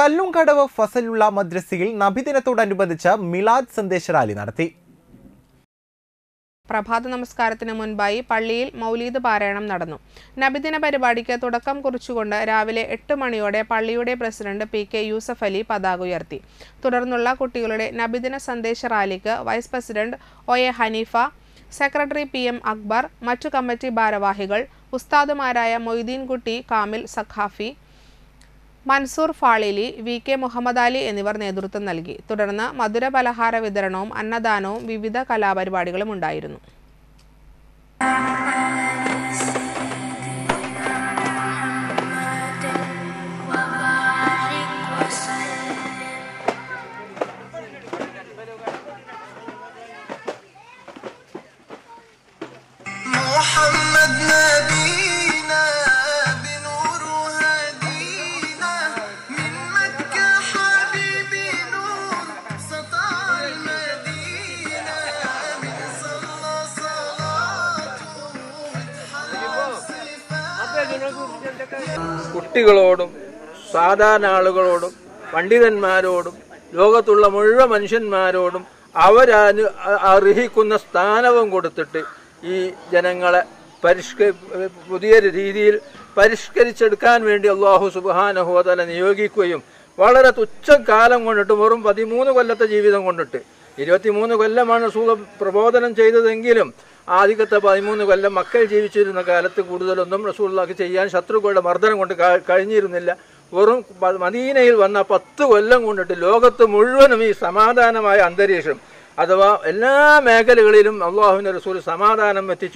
കല്ലുംകടവ് ഫസലുള്ള മദ്രസയിൽ നബിദിനത്തോടനുബന്ധിച്ച് മിലാദ് സന്ദേശ റാലി നടത്തി പ്രഭാത നമസ്കാരത്തിന് മുൻപായി പള്ളിയിൽ മൗലീദ് പാരായണം നടന്നു നബിദിന പരിപാടിക്ക് തുടക്കം കുറിച്ചുകൊണ്ട് രാവിലെ എട്ട് മണിയോടെ പള്ളിയുടെ president P K Yusuf Ali പതാക ഉയർത്തി തുടർന്നുള്ള കുട്ടികളുടെ നബിദിന സന്ദേശ റാലിക്ക് vice president O A Haneefa secretary P M Akbar മറ്റു കമ്മിറ്റി ഭാരവാഹികൾ ഉസ്താദുമാരായ മൊയ്തീൻകുട്ടി കാമിൽ സഖാഫി മൻസൂർ ഫാളിലി വി കെ മുഹമ്മദ് അലി എന്നിവർ നേതൃത്വം നൽകി തുടർന്ന് മധുര പലഹാര വിതരണവും അന്നദാനവും വിവിധ കലാപരിപാടികളും ഉണ്ടായിരുന്നു محمد نبينا بنور هدينا من مكة حبيبي نور سطع المدينة من صلى صلاته وتحلى കുട്ടികളോടും സാധാരണ ആളുകളോടും പണ്ഡിതന്മാരോടും ലോകത്തുള്ള മുഴുവൻ മനുഷ്യന്മാരോടും അവരനു അർഹിക്കുന്ന സ്ഥാനവും കൊടുത്തിട്ട് ഈ ജനങ്ങളെ പരിഷ്ക പുതിയ രീതിയിൽ പരിഷ്കരിച്ചെടുക്കാൻ വേണ്ടി അള്ളാഹു സുബാനഹോതല നിയോഗിക്കുകയും വളരെ തുച്ഛകാലം കൊണ്ടിട്ട് വെറും പതിമൂന്ന് കൊല്ലത്തെ ജീവിതം കൊണ്ടിട്ട് ഇരുപത്തിമൂന്ന് കൊല്ലമാണ് റസൂൽ പ്രബോധനം ചെയ്തതെങ്കിലും ആദ്യത്തെ പതിമൂന്ന് കൊല്ലം മക്കൾ ജീവിച്ചിരുന്ന കാലത്ത് കൂടുതലൊന്നും റസൂള്ളാക്ക് ചെയ്യാൻ ശത്രുക്കളുടെ മർദ്ദനം കൊണ്ട് ക- കഴിഞ്ഞിരുന്നില്ല വെറും പ- മദീനയിൽ വന്ന പത്ത് കൊല്ലം കൊണ്ടിട്ട് ലോകത്ത് മുഴുവനും ഈ സമാധാനമായ അന്തരീക്ഷം അഥവാ എല്ലാ മേഖലകളിലും അള്ളാഹുവിൻ്റെ റസൂൽ സമാധാനം എത്തിച്ചു